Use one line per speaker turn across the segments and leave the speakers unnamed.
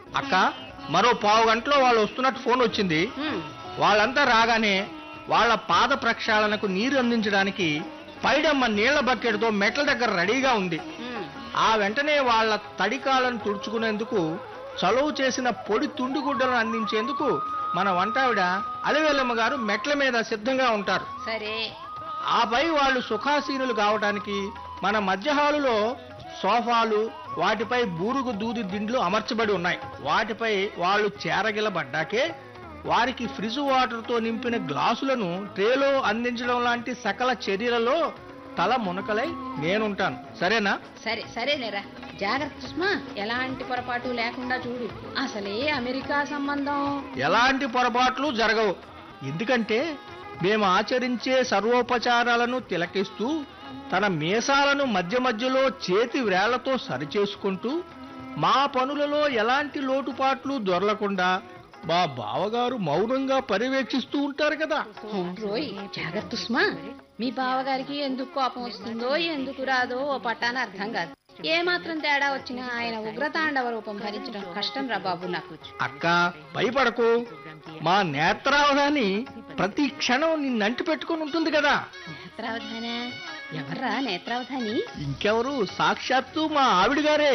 అక్క మరో పావు గంటలో వాళ్ళు వస్తున్నట్టు ఫోన్ వచ్చింది
హ్మ్.
వాళ్ళంతా రాగానే వాళ్ళ పాద ప్రక్షాళనకు నీరు అందించడానికి పైడమ్మ నీళ్ల బకెట్తో మెట్ల దగ్గర రెడీగా ఉంది
హ్మ్.
ఆ వెంటనే వాళ్ళ తడికాలను తుడుచుకునేందుకు చలువు చేసిన పొడి తుండుగుడ్డలను అందించేందుకు మన వంటావిడ అలివేలమ్మ గారు మెట్ల మీద సిద్ధంగా ఉంటారు
సరే
ఆపై వాళ్ళు సుఖాసీనులు కావటానికి మన మధ్య హాలులో సోఫాలు వాటిపై బూరుగు దూది దిండ్లు అమర్చబడి ఉన్నాయి వాటిపై వాళ్ళు చేరగిలబడ్డాకే వారికి ఫ్రిజ్ వాటర్తో నింపిన గ్లాసులను ట్రేలో అందించడం లాంటి సకల చర్యలలో తల మునకలై నేనుంటాను సరేనా
సరే సరేనేరా జాగ్రత్త సుష్మా ఎలాంటి పొరపాటు లేకుండా చూడు అసలే అమెరికా సంబంధం
ఎలాంటి పొరపాట్లు జరగవు ఎందుకంటే మేము ఆచరించే సర్వోపచారాలను తిలకిస్తూ తన మీసాలను మధ్య మధ్యలో చేతి వ్రేళ్లతో సరిచేసుకుంటూ మా పనులలో ఎలాంటి లోటుపాట్లు దొరలకుండా మా బావగారు మౌనంగా పర్యవేక్షిస్తూ ఉంటారు కదా
అవును రోయ్ జాగ్రత్త సుష్మా మీ బావగారికి ఎందుకు కోపం వస్తుందో ఎందుకు రాదో ఓ పట్టాన అర్థం కాదు ఏ మాత్రం తేడా వచ్చినా ఆయన ఉగ్రతాండవ రూపం భరించడం కష్టం రా బాబు నాకు
అక్క భయపడకు మా నేత్రావధాని ప్రతి క్షణం నిన్నంటి పెట్టుకుని ఉంటుంది కదా
నేత్రావధాన ఎవర్రా నేత్రావధాని
ఇంకెవరు సాక్షాత్తు మా ఆవిడ గారే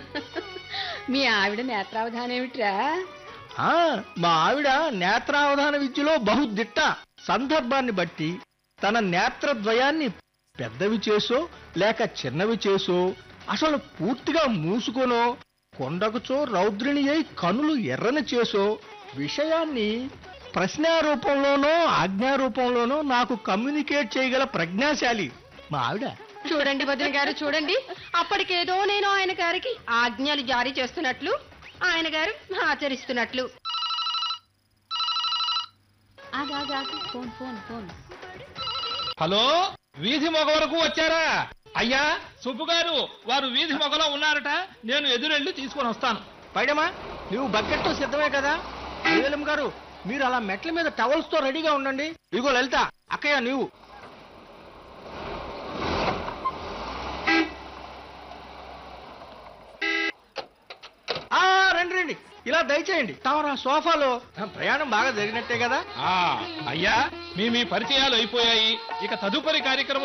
మీ ఆవిడ నేత్రావధాని ఏమిట్రా
ఆ మా ఆవిడ నేత్రావధాన విద్యలో బహుదిట్ట సందర్భాన్ని బట్టి తన నేత్రద్వయాన్ని పెద్దవి చేసో లేక చిన్నవి చేసో అసలు పూర్తిగా మూసుకొనో కొండకుచో రౌద్రిణి అయి కనులు ఎర్రని చేసో విషయాన్ని ప్రశ్నా రూపంలోనో ఆజ్ఞా రూపంలోనో నాకు కమ్యూనికేట్ చేయగల ప్రజ్ఞాశాలి మా ఆవిడ
చూడండి వదిన గారు చూడండి అప్పటికేదో నేను ఆయన గారికి ఆజ్ఞలు జారీ చేస్తున్నట్లు ఆయన గారు ఆచరిస్తున్నట్లు
ఆగా ఫోన్ ఫోన్ ఫోన్
హలో వీధి మొగ వరకు వచ్చారా అయ్యా సుబ్బు గారు వారు వీధి మొగలో ఉన్నారట నేను ఎదురెళ్ళి తీసుకొని వస్తాను
పైడమా నువ్వు బకెట్తో సిద్ధమే కదా నీలం గారు మీరు అలా మెట్ల మీద టవల్స్ తో రెడీగా ఉండండి ఇదిగో లలిత అక్కయ్య నువ్వు ఆ రండి రండి ఇలా దయచేయండి తమరా సోఫాలో ప్రయాణం బాగా జరిగినట్టే కదా
ఆ అయ్యా మీ మీ పరిచయాలు అయిపోయాయి ఇక తదుపరి కార్యక్రమం